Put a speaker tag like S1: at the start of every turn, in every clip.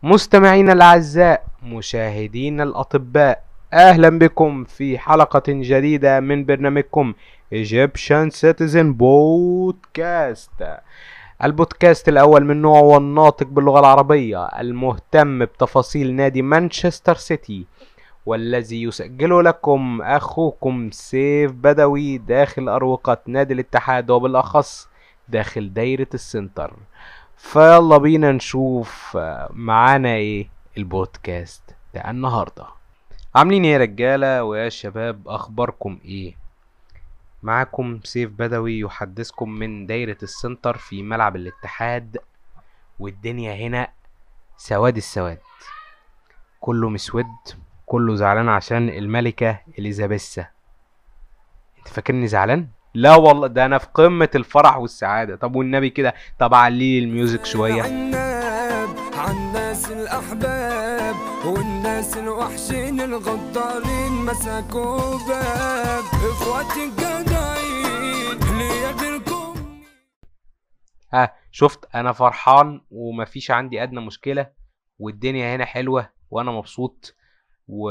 S1: مستمعينا الأعزاء مشاهدين الأطباء أهلا بكم في حلقة جديدة من برنامجكم Egyptian Citizen Podcast البودكاست الأول من نوعه والناطق باللغة العربية المهتم بتفاصيل نادي مانشستر سيتي والذي يسجله لكم أخوكم سيف بدوي داخل أروقة نادي الاتحاد وبالأخص داخل دايرة السنتر فيلا بينا نشوف آه، معانا ايه البودكاست بتاع النهاردة عاملين ايه يا رجالة ويا شباب اخباركم ايه معاكم سيف بدوي يحدثكم من دايرة السنتر في ملعب الاتحاد والدنيا هنا سواد السواد كله مسود كله زعلان عشان الملكة اليزابيثا انت فاكرني زعلان لا والله ده انا في قمة الفرح والسعادة طب والنبي كده طب علي الميوزك شوية
S2: عناب عالناس الأحباب والناس الوحشين الغدارين مسكوا باب إخواتي الجدعين ليا غيركم
S1: ها شفت انا فرحان ومفيش عندي ادنى مشكلة والدنيا هنا حلوة وانا مبسوط و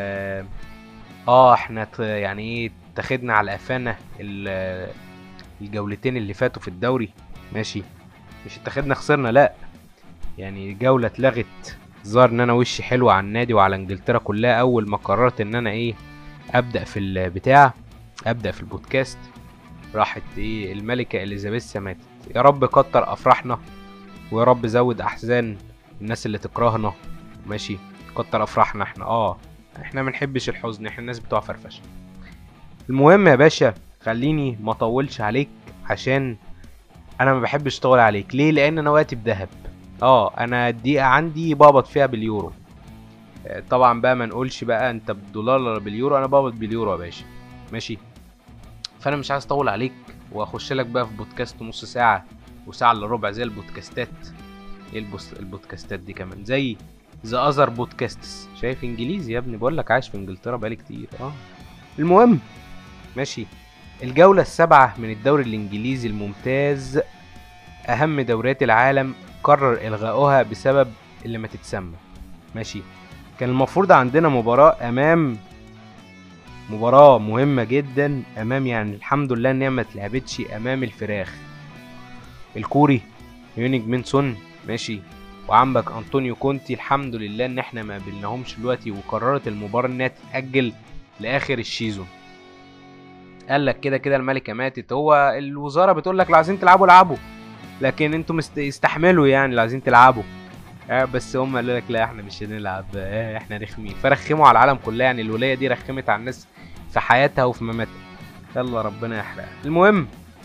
S1: اه احنا ت- يعني ايه اتخذنا على قفانا ال- الجولتين اللي فاتوا في الدوري ماشي مش اتخذنا خسرنا لا يعني جولة اتلغت ظهر ان انا وشي حلو على النادي وعلى انجلترا كلها اول ما قررت ان انا ايه ابدا في البتاع ابدا في البودكاست راحت ايه الملكة اليزابيثا ماتت يا رب كتر افراحنا ويا رب زود احزان الناس اللي تكرهنا ماشي كتر افراحنا احنا اه احنا منحبش الحزن احنا الناس بتوع فرفشه المهم يا باشا خليني ما اطولش عليك عشان انا ما بحبش اطول عليك ليه لان انا وقتي بذهب اه انا الدقيقه عندي بقبض فيها باليورو آه، طبعا بقى ما نقولش بقى انت بالدولار ولا باليورو انا بقبض باليورو يا باشا ماشي فانا مش عايز اطول عليك واخش لك بقى في بودكاست نص ساعه وساعه الا ربع زي البودكاستات ايه البوس- البودكاستات دي كمان زي ذا اذر بودكاستس شايف انجليزي يا ابني بقول لك عايش في انجلترا بقالي كتير اه المهم ماشي الجولة السابعة من الدوري الإنجليزي الممتاز أهم دوريات العالم قرر إلغاؤها بسبب اللي ما تتسمى ماشي كان المفروض عندنا مباراة أمام مباراة مهمة جدا أمام يعني الحمد لله إن هي ما اتلعبتش أمام الفراخ الكوري يونيج مينسون ماشي وعندك أنطونيو كونتي الحمد لله إن إحنا ما قابلناهمش دلوقتي وقررت المباراة إنها تتأجل لآخر السيزون قال لك كده كده الملكه ماتت هو الوزاره بتقول لك لو عايزين تلعبوا العبوا لكن انتوا مست... استحملوا يعني لو عايزين تلعبوا آه بس هم قالوا لك لا احنا مش هنلعب آه احنا رخمين فرخموا على العالم كلها يعني الولايه دي رخمت على الناس في حياتها وفي مماتها يلا ربنا يحرقها المهم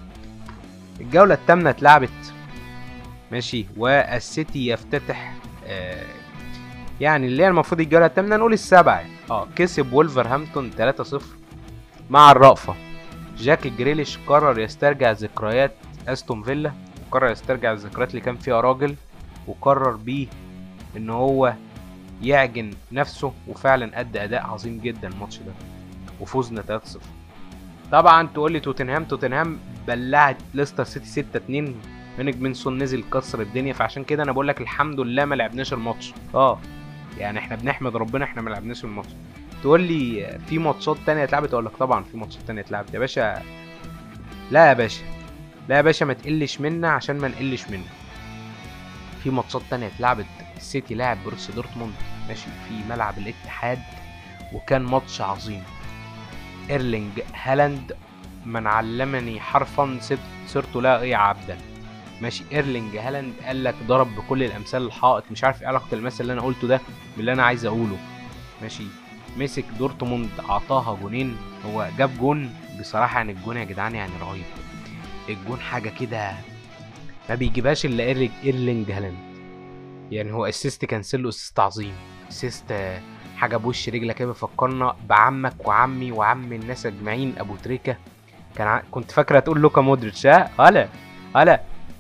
S1: الجوله الثامنه اتلعبت ماشي والسيتي يفتتح آه يعني اللي هي المفروض الجوله الثامنه نقول السابعه يعني. اه كسب وولفرهامبتون 3-0 مع الرأفة جاك جريليش قرر يسترجع ذكريات استون فيلا وقرر يسترجع الذكريات اللي كان فيها راجل وقرر بيه ان هو يعجن نفسه وفعلا ادى اداء عظيم جدا الماتش ده وفوزنا 3-0 طبعا تقول لي توتنهام توتنهام بلعت ليستر سيتي 6 2 هينج مينسون نزل كسر الدنيا فعشان كده انا بقول لك الحمد لله ما لعبناش الماتش اه يعني احنا بنحمد ربنا احنا ما لعبناش الماتش تقول لي في ماتشات تانية اتلعبت اقول لك طبعا في ماتشات تانية اتلعبت يا باشا لا يا باشا لا يا باشا ما تقلش منا عشان ما نقلش منا في ماتشات تانية اتلعبت السيتي لاعب بروسيا دورتموند ماشي في ملعب الاتحاد وكان ماتش عظيم ايرلينج هالاند من علمني حرفا سبت صرت لا ايه عبدا ماشي ايرلينج هالاند قال لك ضرب بكل الامثال الحائط مش عارف ايه علاقه المثل اللي انا قلته ده باللي انا عايز اقوله ماشي مسك دورتموند اعطاها جونين هو جاب جون بصراحه يعني الجون يا جدعان يعني رهيب الجون حاجه كده ما بيجيبهاش الا إيرلينج, ايرلينج هالاند يعني هو اسيست كانسيلو اسيست عظيم اسيست آه، حاجه بوش رجلك كده بيفكرنا بعمك وعمي وعم الناس اجمعين ابو تريكه كان ع... كنت فاكره هتقول لوكا مودريتش ها هلا هلا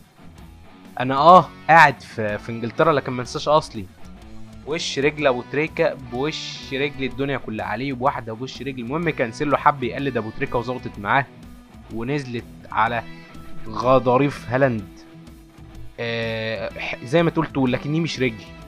S1: انا اه قاعد في في انجلترا لكن ما انساش اصلي وش رجل ابو تريكه بوش رجل الدنيا كلها عليه بواحده بوش رجل المهم كانسيلو حب يقلد ابو تريكه وظبطت معاه ونزلت على غضاريف هالاند آه زي ما تقول تقول لكن دي مش رجل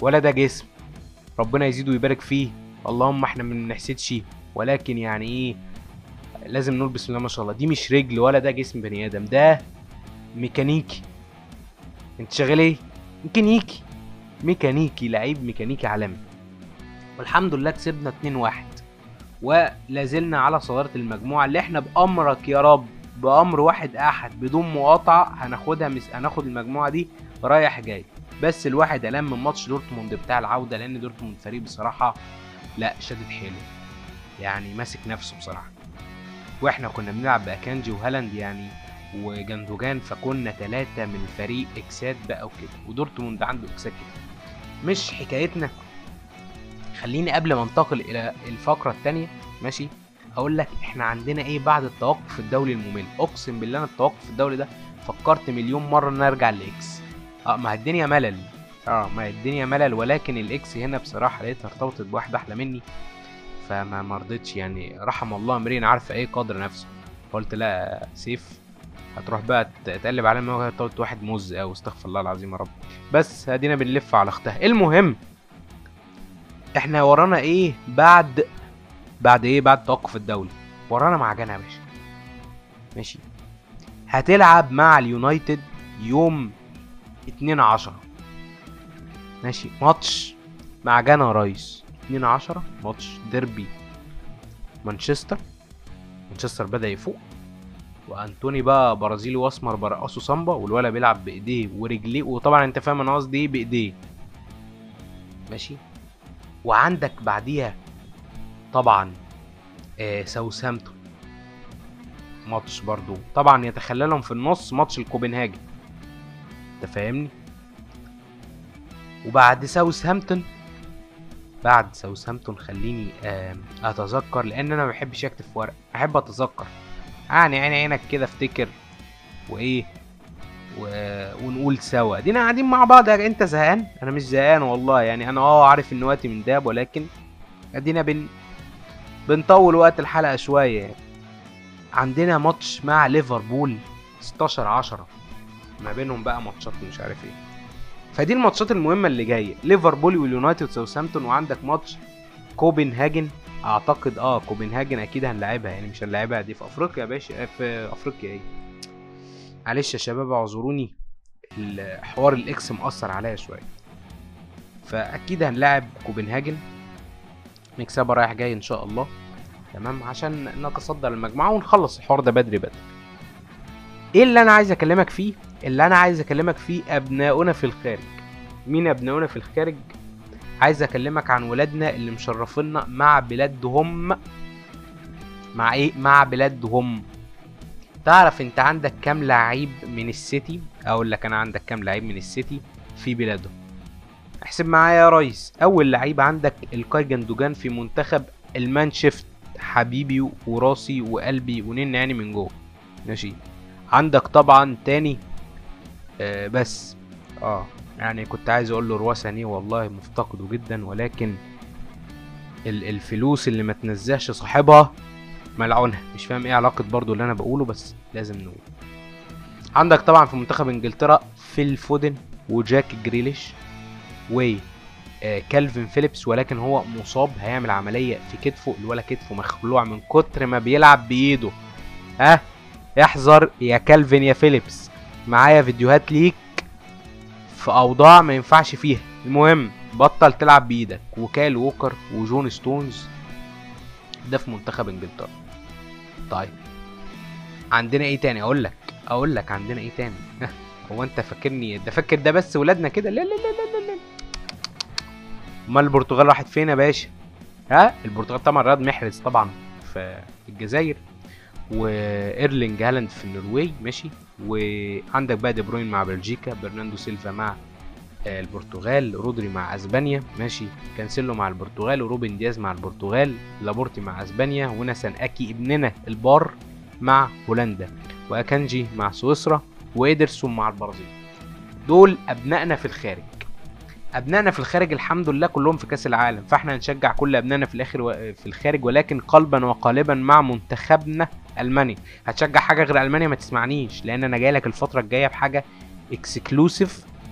S1: ولا ده جسم ربنا يزيده ويبارك فيه اللهم احنا ما بنحسدش ولكن يعني ايه لازم نقول بسم الله ما شاء الله دي مش رجل ولا ده جسم بني ادم ده ميكانيكي انت شغال ايه ميكانيكي ميكانيكي لعيب ميكانيكي عالمي والحمد لله كسبنا 2 1 ولا زلنا على صدارة المجموعة اللي احنا بأمرك يا رب بأمر واحد أحد بدون مقاطعة هناخدها مس... هناخد المجموعة دي رايح جاي بس الواحد قلقان من ماتش دورتموند بتاع العودة لأن دورتموند فريق بصراحة لا شدد حيله يعني ماسك نفسه بصراحة واحنا كنا بنلعب بأكانجي وهالاند يعني وجندوجان فكنا ثلاثة من فريق اكسات بقى وكده ودورتموند عنده اكسات كده مش حكايتنا خليني قبل ما انتقل الى الفقرة التانية ماشي اقول لك احنا عندنا ايه بعد التوقف الدولي الممل اقسم بالله انا التوقف الدولي ده فكرت مليون مرة ان أنا ارجع لاكس اه ما هي الدنيا ملل اه ما هي الدنيا ملل ولكن الاكس هنا بصراحة لقيتها ارتبطت بواحدة احلى مني فما مرضتش يعني رحم الله امرئ عارف ايه قدر نفسه قلت لا سيف هتروح بقى تقلب على ما قلت واحد مز او استغفر الله العظيم يا رب بس ادينا بنلف على اختها المهم احنا ورانا ايه بعد بعد ايه بعد التوقف الدولي ورانا معجنه يا باشا ماشي هتلعب مع اليونايتد يوم 2 10 ماشي ماتش معجنه يا ريس 2 10 ماتش ديربي مانشستر مانشستر بدا يفوق وانتوني بقى برازيلي واسمر برقصه سامبا والولا بيلعب بايديه ورجليه وطبعا انت فاهم انا قصدي ايه بايديه ماشي وعندك بعديها طبعا آه ساوثهامبتون ماتش برضو طبعا يتخللهم في النص ماتش الكوبنهاجن انت فاهمني وبعد ساوثهامبتون بعد ساوثهامبتون خليني آه اتذكر لان انا ما بحبش اكتب في ورق احب اتذكر يعني عين عينك كده افتكر وايه و... ونقول سوا دينا قاعدين مع بعض يا انت زهقان انا مش زهقان والله يعني انا اه عارف ان وقتي من داب ولكن ادينا بن بنطول وقت الحلقه شويه يعني. عندنا ماتش مع ليفربول 16 10 ما بينهم بقى ماتشات مش عارف ايه فدي الماتشات المهمه اللي جايه ليفربول واليونايتد وساوثهامبتون وعندك ماتش كوبنهاجن اعتقد اه كوبنهاجن اكيد هنلعبها يعني مش هنلعبها دي في افريقيا يا باشا في افريقيا ايه معلش يا شباب اعذروني الحوار الاكس مأثر عليا شويه فاكيد هنلاعب كوبنهاجن نكسبها رايح جاي ان شاء الله تمام عشان نتصدر المجموعه ونخلص الحوار ده بدري بدري ايه اللي انا عايز اكلمك فيه اللي انا عايز اكلمك فيه ابناؤنا في الخارج مين ابناؤنا في الخارج عايز اكلمك عن ولادنا اللي مشرفينا مع بلادهم مع ايه مع بلادهم تعرف انت عندك كام لعيب من السيتي اقول لك انا عندك كام لعيب من السيتي في بلادهم احسب معايا يا ريس اول لعيب عندك الكاي جندوجان في منتخب المانشفت حبيبي وراسي وقلبي ونين عيني من جوه ماشي عندك طبعا تاني آه بس اه يعني كنت عايز اقول له رواساني والله مفتقده جدا ولكن ال- الفلوس اللي ما تنزهش صاحبها ملعونها مش فاهم ايه علاقة برضو اللي انا بقوله بس لازم نقول عندك طبعا في منتخب انجلترا فيل فودن وجاك جريليش و آه، كالفين فيليبس ولكن هو مصاب هيعمل عملية في كتفه الولا كتفه مخلوع من كتر ما بيلعب بايده ها احذر يا كالفين يا فيليبس معايا فيديوهات ليك في اوضاع ما ينفعش فيها المهم بطل تلعب بايدك وكايل ووكر وجون ستونز ده في منتخب انجلترا طيب عندنا ايه تاني اقول لك اقول لك عندنا ايه تاني هو انت فاكرني ده فاكر ده بس ولادنا كده لا لا لا لا لا لا امال البرتغال راحت فين يا باشا ها البرتغال طبعا رياض محرز طبعا في الجزائر وايرلينج هالاند في النرويج ماشي وعندك بقى دي بروين مع بلجيكا برناندو سيلفا مع آه، البرتغال رودري مع اسبانيا ماشي كانسيلو مع البرتغال وروبن دياز مع البرتغال لابورتي مع اسبانيا وناسان اكي ابننا البار مع هولندا واكانجي مع سويسرا وايدرسون مع البرازيل دول ابنائنا في الخارج ابنائنا في الخارج الحمد لله كلهم في كاس العالم فاحنا هنشجع كل ابنائنا في الاخر و... في الخارج ولكن قلبا وقالبا مع منتخبنا المانيا هتشجع حاجه غير المانيا ما تسمعنيش لان انا جاي لك الفتره الجايه بحاجه اكسكلوسيف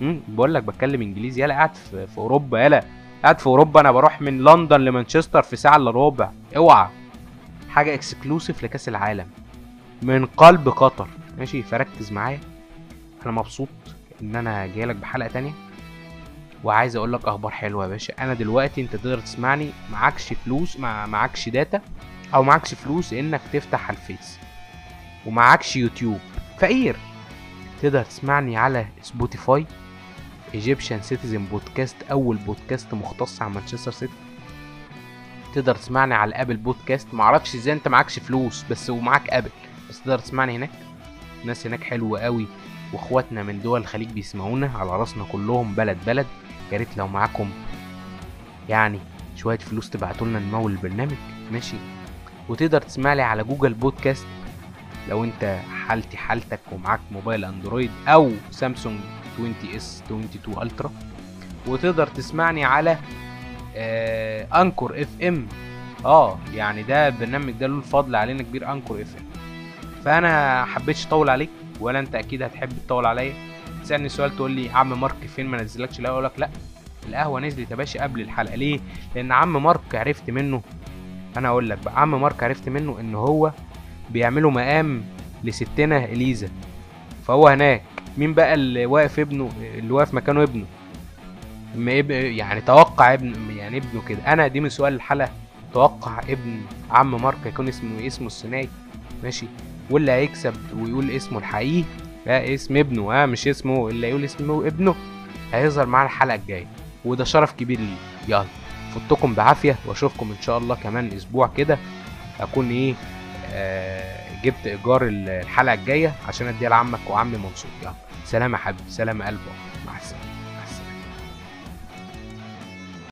S1: امم بقول لك بتكلم انجليزي يلا قاعد في, في اوروبا يلا قاعد في اوروبا انا بروح من لندن لمانشستر في ساعه الا ربع اوعى حاجه اكسكلوسيف لكاس العالم من قلب قطر ماشي فركز معايا انا مبسوط ان انا جاي لك بحلقه تانية وعايز اقول لك اخبار حلوه يا باشا انا دلوقتي انت تقدر تسمعني معكش فلوس مع معكش داتا او معكش فلوس انك تفتح على الفيس ومعكش يوتيوب فقير تقدر تسمعني على سبوتيفاي ايجيبشن سيتيزن بودكاست اول بودكاست مختص عن مانشستر سيتي تقدر تسمعني على ابل بودكاست معرفش ازاي انت معكش فلوس بس ومعاك ابل بس تقدر تسمعني هناك الناس هناك حلوه قوي واخواتنا من دول الخليج بيسمعونا على راسنا كلهم بلد بلد يا ريت لو معاكم يعني شويه فلوس تبعتوا لنا نمول البرنامج ماشي وتقدر تسمعني على جوجل بودكاست لو انت حالتي حالتك ومعاك موبايل اندرويد او سامسونج 20 اس 22 الترا وتقدر تسمعني على آه انكور اف ام اه يعني ده البرنامج ده له الفضل علينا كبير انكور اف ام فانا حبيتش اطول عليك ولا انت اكيد هتحب تطول عليا تسالني سؤال تقول لي عم مارك فين ما نزلكش لا اقول لك لا القهوه نزلت يا باشا قبل الحلقه ليه لان عم مارك عرفت منه انا اقول لك بقى عم مارك عرفت منه ان هو بيعملوا مقام لستنا اليزا فهو هناك مين بقى اللي واقف ابنه اللي واقف مكانه ابنه ما يب... يعني توقع ابن يعني ابنه كده انا دي من سؤال الحلقه توقع ابن عم مارك يكون اسمه اسمه الثنائي ماشي واللي هيكسب ويقول اسمه الحقيقي لا اسم ابنه ها مش اسمه اللي يقول اسمه ابنه هيظهر معانا الحلقه الجايه وده شرف كبير لي يلا فوتكم بعافيه واشوفكم ان شاء الله كمان اسبوع كده اكون ايه آه جبت ايجار الحلقه الجايه عشان اديها لعمك وعمي منصور يلا سلام يا حبيبي سلام يا قلبي